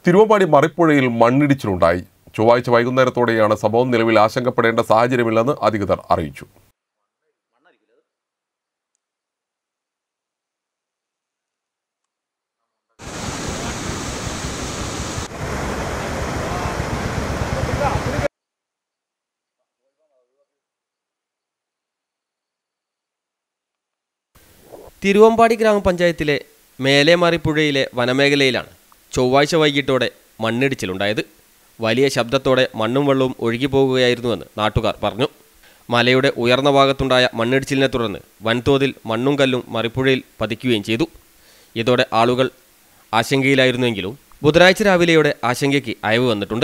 തിരുവമ്പാടി മറിപ്പുഴയിൽ മണ്ണിടിച്ചിലുണ്ടായി ചൊവ്വാഴ്ച വൈകുന്നേരത്തോടെയാണ് സംഭവം നിലവിൽ ആശങ്കപ്പെടേണ്ട സാഹചര്യമില്ലെന്ന് അധികൃതർ അറിയിച്ചു തിരുവമ്പാടി ഗ്രാമപഞ്ചായത്തിലെ മേലേമാറിപ്പുഴയിലെ വനമേഖലയിലാണ് ചൊവ്വാഴ്ച വൈകിട്ടോടെ മണ്ണിടിച്ചിലുണ്ടായത് വലിയ ശബ്ദത്തോടെ മണ്ണും വെള്ളവും ഒഴുകിപ്പോകുകയായിരുന്നുവെന്ന് നാട്ടുകാർ പറഞ്ഞു മലയുടെ ഉയർന്ന ഭാഗത്തുണ്ടായ മണ്ണിടിച്ചിലിനെ തുടർന്ന് വൻതോതിൽ മണ്ണും കല്ലും മറിപ്പുഴയിൽ പതിക്കുകയും ചെയ്തു ഇതോടെ ആളുകൾ ആശങ്കയിലായിരുന്നുവെങ്കിലും ബുധനാഴ്ച രാവിലെയോടെ ആശങ്കയ്ക്ക് അയവ് വന്നിട്ടുണ്ട്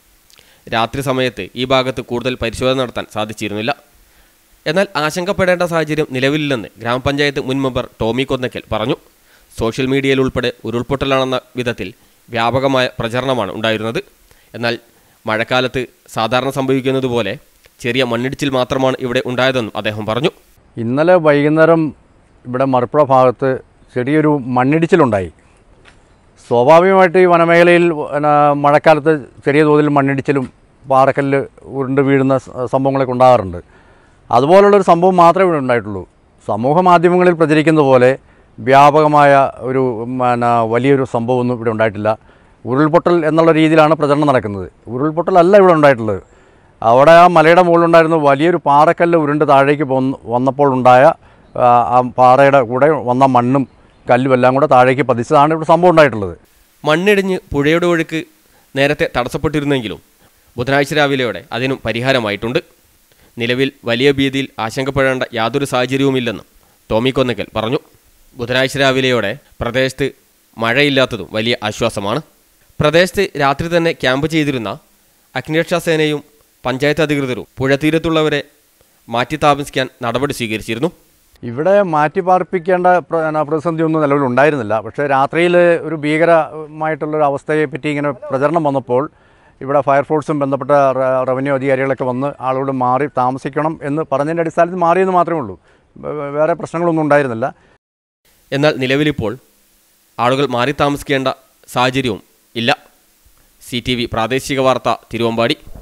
രാത്രി സമയത്ത് ഈ ഭാഗത്ത് കൂടുതൽ പരിശോധന നടത്താൻ സാധിച്ചിരുന്നില്ല എന്നാൽ ആശങ്കപ്പെടേണ്ട സാഹചര്യം നിലവിലില്ലെന്ന് ഗ്രാമപഞ്ചായത്ത് മുൻ മെമ്പർ ടോമി കൊന്നക്കൽ പറഞ്ഞു സോഷ്യൽ മീഡിയയിൽ ഉൾപ്പെടെ ഉരുൾപൊട്ടലാണെന്ന വിധത്തിൽ വ്യാപകമായ പ്രചരണമാണ് ഉണ്ടായിരുന്നത് എന്നാൽ മഴക്കാലത്ത് സാധാരണ സംഭവിക്കുന്നത് പോലെ ചെറിയ മണ്ണിടിച്ചിൽ മാത്രമാണ് ഇവിടെ ഉണ്ടായതെന്നും അദ്ദേഹം പറഞ്ഞു ഇന്നലെ വൈകുന്നേരം ഇവിടെ മറുപ്പുഴ ഭാഗത്ത് ചെറിയൊരു മണ്ണിടിച്ചിലുണ്ടായി സ്വാഭാവികമായിട്ട് ഈ വനമേഖലയിൽ പിന്നെ മഴക്കാലത്ത് ചെറിയ തോതിൽ മണ്ണിടിച്ചിലും പാറക്കല്ല് ഉരുണ്ട് വീഴുന്ന സ- സംഭവങ്ങളൊക്കെ ഉണ്ടാകാറുണ്ട് അതുപോലുള്ളൊരു സംഭവം മാത്രമേ ഇവിടെ ഉണ്ടായിട്ടുള്ളൂ സമൂഹ മാധ്യമങ്ങളിൽ പ്രചരിക്കുന്ന പോലെ വ്യാപകമായ ഒരു പിന്നെ വലിയൊരു സംഭവമൊന്നും ഇവിടെ ഉണ്ടായിട്ടില്ല ഉരുൾപൊട്ടൽ എന്നുള്ള രീതിയിലാണ് പ്രചരണം നടക്കുന്നത് ഉരുൾപൊട്ടലല്ല ഇവിടെ ഉണ്ടായിട്ടുള്ളത് അവിടെ ആ മലയുടെ മുകളിലുണ്ടായിരുന്ന വലിയൊരു പാറക്കല്ല് ഉരുണ്ട് താഴേക്ക് പോന്ന് വന്നപ്പോൾ ഉണ്ടായ ആ, ആ പാറയുടെ കൂടെ വന്ന മണ്ണും കല്ലും എല്ലാം കൂടെ താഴേക്ക് പതിച്ചതാണ് ഇവിടെ സംഭവം ഉണ്ടായിട്ടുള്ളത് മണ്ണിടിഞ്ഞ് പുഴയുടെ ഒഴുക്ക് നേരത്തെ തടസ്സപ്പെട്ടിരുന്നെങ്കിലും ബുധനാഴ്ച രാവിലെയോടെ അതിനും പരിഹാരമായിട്ടുണ്ട് നിലവിൽ വലിയ ഭീതിയിൽ ആശങ്കപ്പെടേണ്ട യാതൊരു സാഹചര്യവുമില്ലെന്നും ടോമി കൊന്നക്കൽ പറഞ്ഞു ബുധനാഴ്ച രാവിലെയോടെ പ്രദേശത്ത് മഴയില്ലാത്തതും വലിയ ആശ്വാസമാണ് പ്രദേശത്ത് രാത്രി തന്നെ ക്യാമ്പ് ചെയ്തിരുന്ന അഗ്നിരക്ഷാസേനയും പഞ്ചായത്ത് അധികൃതരും പുഴതീരത്തുള്ളവരെ മാറ്റി താമസിക്കാൻ നടപടി സ്വീകരിച്ചിരുന്നു ഇവിടെ മാറ്റി പാർപ്പിക്കേണ്ട പ്ര- എന്നാ പ്രതിസന്ധി ഒന്നും നിലവിൽ ഉണ്ടായിരുന്നില്ല പക്ഷേ രാത്രിയിൽ ഒരു ഭീകരമായിട്ടുള്ളൊരു അവസ്ഥയെ പറ്റി ഇങ്ങനെ പ്രചരണം വന്നപ്പോൾ ഇവിടെ ഫയർഫോഴ്സും ബന്ധപ്പെട്ട റെ- റവന്യൂ അധികാരികളൊക്കെ വന്ന് ആളുകൾ മാറി താമസിക്കണം എന്ന് പറഞ്ഞതിൻ്റെ അടിസ്ഥാനത്തിൽ മാറിയെന്ന് മാത്രമേ ഉള്ളൂ വേ- വേറെ പ്രശ്നങ്ങളൊന്നും ഉണ്ടായിരുന്നില്ല എന്നാൽ നിലവിലിപ്പോൾ ആളുകൾ മാറി താമസിക്കേണ്ട സാഹചര്യവും ഇല്ല സി ടി വി പ്രാദേശിക വാർത്ത തിരുവമ്പാടി